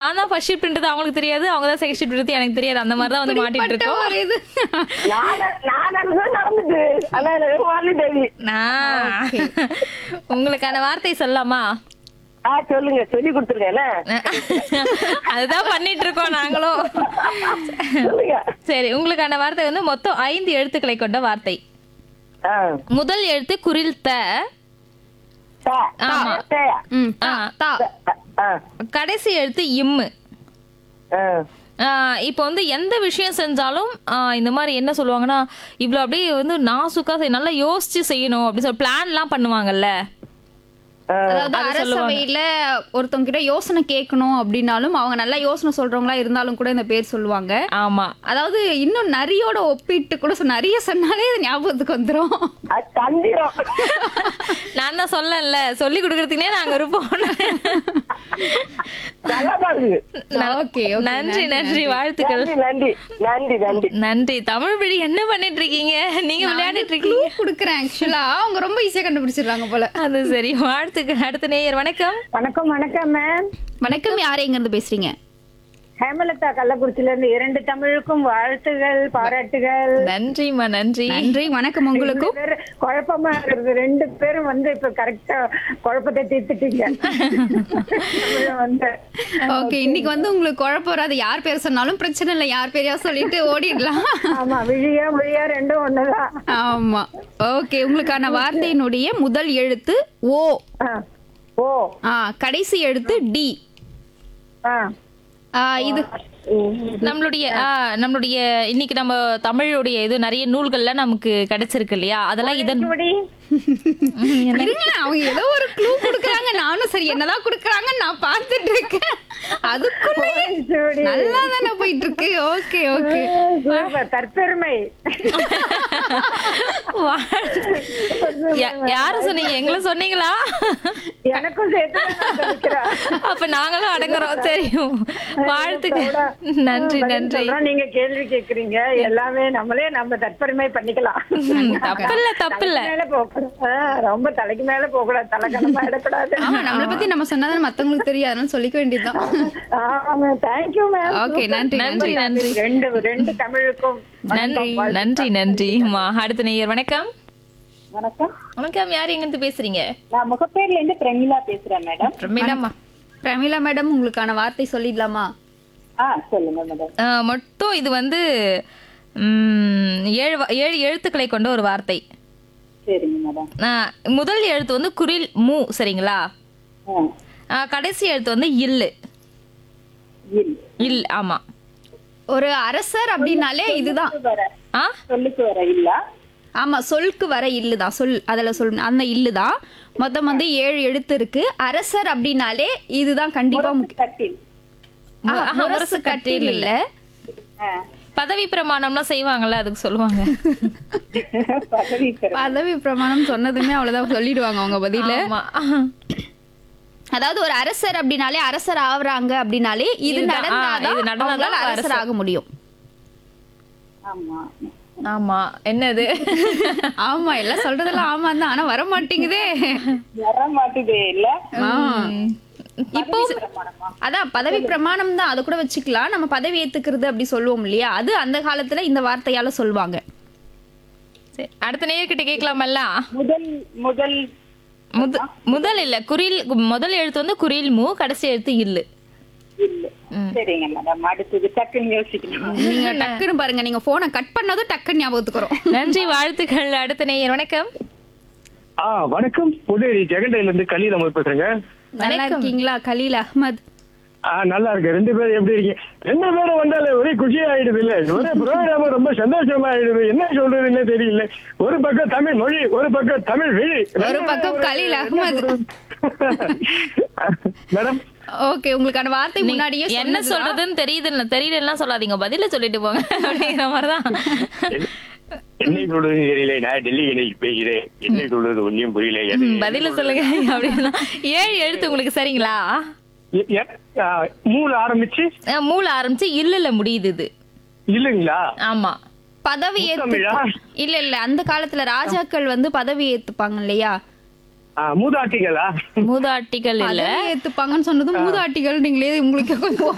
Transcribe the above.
நான் தான் ஃபர்ஸ்ட் ஷிஃப்ட்ன்றது அவங்களுக்கு தெரியாது அவங்க தான் செகண்ட் ஷிஃப்ட்ன்றது எனக்கு தெரியாது அந்த மாதிரி தான் வந்து மாட்டிட்டு இப்படிப்பட்ட இருக்கோம் ஒரு இது நான் நான் தான் நடந்துட்டு ஆனா எனக்கு வாலிடேவி நான் உங்களுக்கான வார்த்தை சொல்லலாமா ஆ சொல்லுங்க சொல்லி கொடுத்துருக்கேன் அதுதான் பண்ணிட்டு இருக்கோம் நாங்களும் சொல்லுங்க சரி உங்களுக்கான வார்த்தை வந்து மொத்தம் ஐந்து எழுத்துக்களை கொண்ட வார்த்தை ஆ முதல் எழுத்து குரில் த தா ஆமா. தே ம், தா, ஆ. தா. ஆ கடைசி எழுத்து இம்மு ஆ ஆஹ் இப்போ வந்து எந்த விஷயம் செஞ்சாலும் ஆஹ் இந்த மாதிரி என்ன சொல்லுவாங்கன்னா இவ்வளோ அப்படியே வந்து நாசுக்கா செய்- நல்லா யோசிச்சு செய்யணும் அப்படின்னு சொல்லி பிளான்லாம் பண்ணுவாங்கல்ல அதாவது அது சொல்லுவாங்க. அரசவையில ஒருத்தவங்க கிட்ட யோசனை கேட்கணும் அப்படின்னாலும் அவங்க நல்லா யோசனை சொல்றவங்களா இருந்தாலும் கூட இந்த பேர் சொல்லுவாங்க ஆமா அதாவது இன்னும் நரியோட ஒப்பிட்டு கூட சொ- நரிய சொன்னாலே இது ஞாபகத்துக்கு வந்துரும் அது தந்திரம் நான் தான் சொல்லல சொல்லி கொடுக்கறதுக்குனே நாங்க இருப்போம் நல்லா பாருங்க ஓகே ஓகே நன்றி நன்றி வாழ்த்துக்கள் நன்றி நன்றி நன்றி நன்றி நன்றி தமிழ் பிடி என்ன பண்ணிட்டு இருக்கீங்க நீங்க விளையாடிட்டு இருக்கீங்க கொடுக்குறேன் ஆக்சுவலா அவங்க ரொம்ப ஈஸியா கண்டுபிடிச்சிடுறாங்க போல அது சரி வாழ்த்துக்கள் அடுத்த நேயர் வணக்கம் வணக்கம் வணக்கம் மேம் வணக்கம் யார் எங்க இருந்து பேசுறீங்க ஹேமலதா கள்ளக்குறிச்சியில இருந்து இரண்டு தமிழுக்கும் வாழ்த்துகள் பாராட்டுகள் நன்றிம்மா நன்றி நன்றி வணக்கம் உங்களுக்கும் ரெண்டு பேரும் குழப்பமா இருக்குது ரெண்டு பேரும் வந்து இப்ப கரெக்டா குழப்பத்தை தீர்த்துட்டீங்க தமிழ் வந்து ஓகே இன்னைக்கு வந்து உங்களுக்கு குழப்பம் வராது யார் பேர் சொன்னாலும் பிரச்சனை இல்லை யார் பேரையா சொல்லிட்டு ஓடிடலாம் ஆமா விழியா மொழியா ரெண்டும் ஒண்ணுதான் ஆமா ஓகே உங்களுக்கான வார்த்தையினுடைய முதல் எழுத்து ஓ ஆ. ஓ ஆ கடைசி எழுத்து டி ஆ ஆ, இது நம்மளுடைய ஆ, நம்மளுடைய இன்னைக்கு நம்ம தமிழுடைய இது நிறைய நூல்கள்ல நமக்கு கிடைச்சிருக்கு இல்லையா அதெல்லாம் இதன் இப்படி இருங்க அவங்க ஏதோ ஒரு க்ளூ கொடுக்குறாங்க நானும் சரி என்னதான் கொடுக்குறாங்கன்னு நான் பார்த்துட்டு இருக்கேன் அதுக்குள்ளேயே இப்படி. நல்லா தானே போயிட்டு இருக்கு ஓகே ஓகே சூப்பர், தற்பெருமை யா- யாரு சொன்னீங்க எங்களை சொன்னீங்களா எனக்கும் சேர்த்து நான் சொல்லிக்கிறேன். அப்ப நாங்களும் அடங்குறோம் தெரியும் வாழ்த்துக்கள் நன்றி பதில் நன்றி சொல்றோம், நீங்க கேள்வி கேக்குறீங்க எல்லாமே நம்மளே நம்ம தற்பெருமை பண்ணிக்கலாம் ம், தப்பில்ல தப்பில்ல தலைக்கு மேல போகக்கூடாது ஆ, ரொம்ப தலைக்கு மேல போக கூடாது தலைக்கணமா இடக்கூடாது ஆமா நம்மளை பத்தி நம்ம சொன்னாதான் மத்தவங்களுக்கு தெரியும் அதனால சொல்லிக்க வேண்டியதுதான் ஆமா தேங்க்யூ மேம் ஓகே நன்றி நன்றி நன்றி ரெண்டு ரெண்டு தமிழுக்கும் நன்றி நன்றி நன்றி அம்மா அடுத்த நேயர் வணக்கம் வணக்கம் வணக்கம் யார் எங்க இருந்து பேசுறீங்க நான் முகப்பேர்ல இருந்து பிரமிளா பேசுறேன் மேடம் பிரமிளாம்மா பிரமிளா மேடம் உங்களுக்கான வார்த்தை சொல்லிடலாமா ஆ சொல்லுங்க மேடம் ஆ, மொத்தம் இது வந்து ம், ஏழு வ- ஏழு எழுத்துக்களை கொண்ட ஒரு வார்த்தை சரிங்க மேடம் ஆ, முதல் எழுத்து வந்து குரில் மூ சரிங்களா ஆ, கடைசி எழுத்து வந்து இல்லு இல் ஆமா ஒரு அரசர் அப்படின்னாலே இதுதான் வர ஆ சொல்லுக்கு வர இல்ல ஆமா சொல்க்கு வர இல்லுதான் சொல் அதுல சொல் அந்த இல்லுதான் மொத்தம் வந்து ஏழு எழுத்து இருக்கு அரசர் அப்படின்னாலே இதுதான் கண்டிப்பா முக்கியம் கட்டில் ஆ, ஆஹா, முரசு முரசு கட்டில் இல்ல பதவி பிரமாணம்லாம் செய்வாங்கல்ல அதுக்கு சொல்லுவாங்க பதவி பெற பதவி பிரமாணம் சொன்னதுமே அவ்வளவுதான் சொல்லிடுவாங்க அவங்க பதில ஆமா அதாவது ஒரு அரசர் அப்படின்னாலே அரசர் ஆவறாங்க அப்படின்னாலே இது இதுதான். ஆ, நடந்தாதான் இது நடந்தாதான் அவங்களால அரசர் அரசர். ஆக முடியும் ஆமா ஆமா என்னது ஆமா எல்லாம் சொல்றதெல்லாம் ஆமா தான் ஆனா வர மாட்டேங்குதே வர மாட்டுதே இல்ல இப்போ அதான் பதவி பிரமாணம் தான் அதை கூட வச்சுக்கலாம் நம்ம பதவி ஏத்துக்கிறது அப்படி சொல்லுவோம் இல்லையா அது அந்த காலத்துல இந்த வார்த்தையால சொல்லுவாங்க சரி, அடுத்த நேயர்கிட்ட கேட்கலாமல்ல முதல் முதல் முத முதல் இல்ல குறில் முதல் எழுத்து வந்து குறில் மூ கடைசி எழுத்து இல்லு இல்ல சரிங்க மேடம் அடுத்தது டக்குன்னு யோசிக்கணும் நீங்க டக்குன்னு பாருங்க நீங்க போனை கட் பண்ணதும் டக்குன்னு ஞாபகத்துக்கு வரும் நன்றி வாழ்த்துக்கள் அடுத்த நேயர் வணக்கம் ஆ வணக்கம் புதுச்சேரி ஜெகண்டையில இருந்து கலீல் அமர் பேசுறேங்க நல்லா இருக்கீங்களா கலீல் அஹ்மத் ஆ நல்லா இருக்கு ரெண்டு பேரும் எப்படி இருக்கீங்க ரெண்டு பேரும் வந்தாலே ஒரே குஷி ஆயிடுது இல்ல ஒரே ப்ரோக்ராம் ரொம்ப சந்தோஷமா ஆயிடுது என்ன சொல்றதுன்னு தெரியல ஒரு பக்கம் தமிழ் மொழி ஒரு பக்கம் தமிழ் விழி ஒரு பக்கம் கலீல் அஹ்மத் மேடம் ஓகே உங்களுக்கான வார்த்தை முன்னாடியே என்ன சொன்னதுதான். சொல்றதுன்னு தெரியுது தெரியலன்னா சொல்லாதீங்க பதில சொல்லிட்டு போங்க அப்படிங்கிற மாதிரிதான் என்ன சொல்றது தெரியல நான் டெல்லி இன்னைக்கு பேசுறேன் என்ன சொல்றது ஒன்னும் புரியல எது- ம், பதில சொல்லுங்க அப்படின்னா ஏழு எழுத்து உங்களுக்கு சரிங்களா எ- எ- ஆ, மூணு ஆரம்பிச்சு அஹ், மூல ஆரம்பிச்சு இல்லல முடியுது இது இல்லைங்களா ஆமா பதவி ஏத்து முத்தமிழா? இல்ல இல்ல அந்த காலத்துல ராஜாக்கள் வந்து பதவி ஏத்துப்பாங்க இல்லையா ஆ, மூதாட்டிகளா மூதாட்டிகள் இல்ல பதவி ஏத்துப்பாங்கன்னு சொன்னது மூதாட்டிகள் நீங்களே உங்களுக்கு கொஞ்சம்